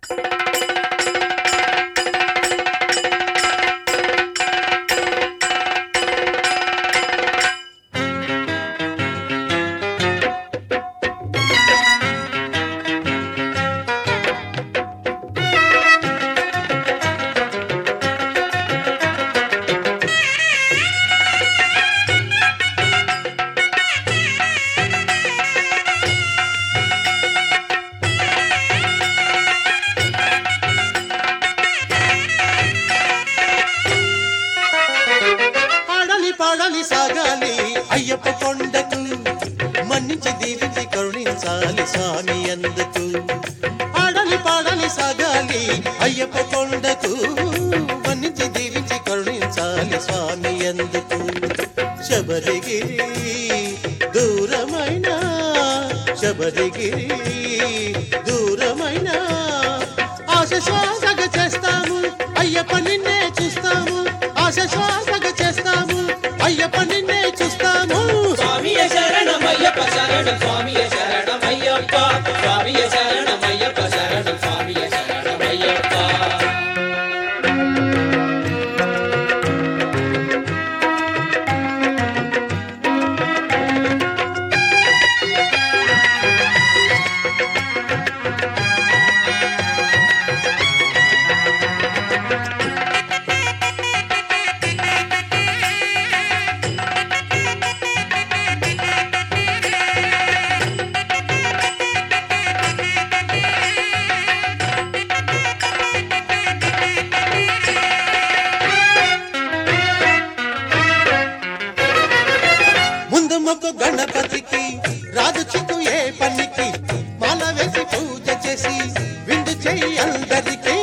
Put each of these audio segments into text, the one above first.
ఆడలి పాడలి సాగాలి అయ్యప్ప కొండకు మన్నించి దీవించి కరుణించాలి స్వామి అందుకు ఆడలి పాడలి సాగాలి అయ్యప్ప కొండకు మన్నించి దీవించి కరుణించాలి స్వామి అందుకు శబరిగిరి దూరమైన శబరిగిరి దూరమైన ఆశ శ్వాసగ చేస్తాము అయ్యప్ప నిన్నే చూస్తాము ఆశ శ్వాసగ చేస్తాము అయ్యప్ప నిన్నే చూస్తాము స్వామియ శరణమయ్యప్ప శరణం స్వామియ శరణమయ్యప్ప స్వామియ శరణమయ్యప్ప శరణం స్వామియ శరణమయ్యప్ప ముందు మొక్కు గణపతికి రాజు చిక్కు ఏ పనికి మాల వేసి పూజ చేసి విందు చెయ్యి అందరికీ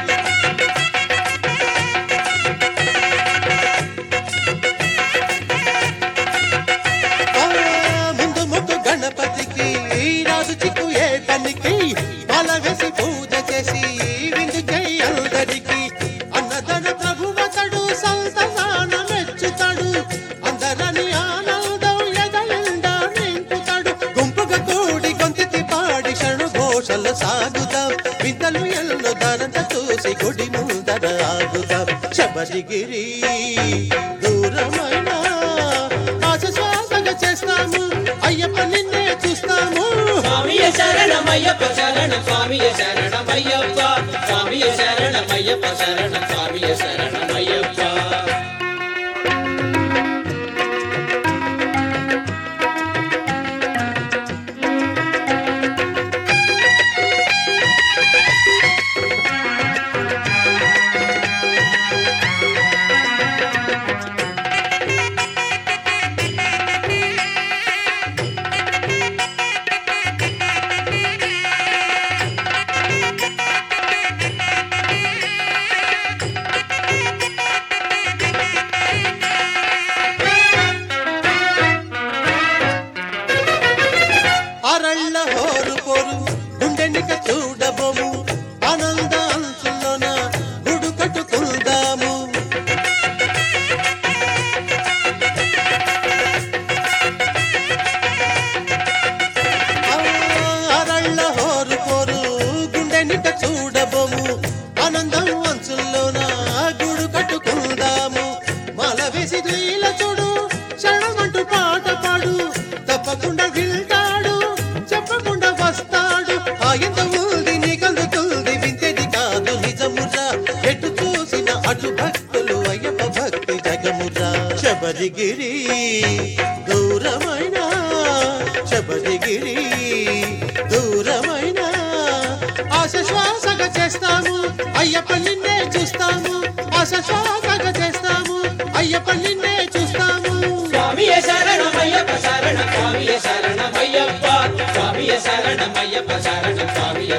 ఆ, ముందు మొక్కు గణపతికి రాజు చిక్కు ఏ పనికి మాల వేసి పూజ చేసి విందు చెయ్యి అందరికీ అన్నదన ప్రభువతడు సంతసాన మెచ్చుతాడు అందరని ఆనందం ఎదలిండా నింపుతాడు గుంపుగా కూడి గొంతితి పాడి శరణు ఘోషల సాగుతాం వింతలు ఎల్లు ధరంత చూసి గుడి ముందర ఆగుతాం శబరిగిరి దూరమైన ఆశ శ్వాసగా చేస్తాము అయ్యప్ప నిన్నే చూస్తాము స్వామియ శరణమయ్యప్ప శరణం స్వామియ శరణమయ్యప్ప స్వామియ శరణమయ్యప్ప శరణం స్వామియ శరణమయ్యప్ప అరళ్ళ హోరు పోరు గుండెనిక చూడబోము ఆనంద అంచుల్లోన గుడు కట్టుకుందాము ఆ, అరళ్ళ హోరు పోరు గుండెనిక చూడబోము ఆనందం అంచుల్లోన గుడు కట్టుకుందాము మాల వేసి లీల చూడు శరణమంటూ పాట పాడు తప్పకుండా వింటాడు చెప్పకుండా వస్తాడు ఆయంత ఉంది నీ కలుగుతుంది వింతేది కాదు నిజమురా ఎటు చూసిన అటు భక్తులు అయ్యప్ప భక్తి జగమురా శబరిగిరి దూరమైన శబరిగిరి దూరమైన ఆశ శ్వాసగా చేస్తాము అయ్యప్ప నిన్నే చూస్తాము ఆశ శ్వాసగా చేస్తాము అయ్యప్ప నిన్నే చూస్తాము స్వామియ శరణమయ్యప్ప శరణం స్వామియ శరణమయ్యప్ప స్వామియ శరణమయ్యప్ప శరణం స్వామియ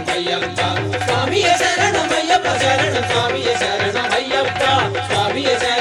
శరణమయ్యప్ప స్వామియ శరణమయ్యప్ప శరణం స్వామియ శరణమయ్యప్ప స్వామియ శరణమయ్యప్ప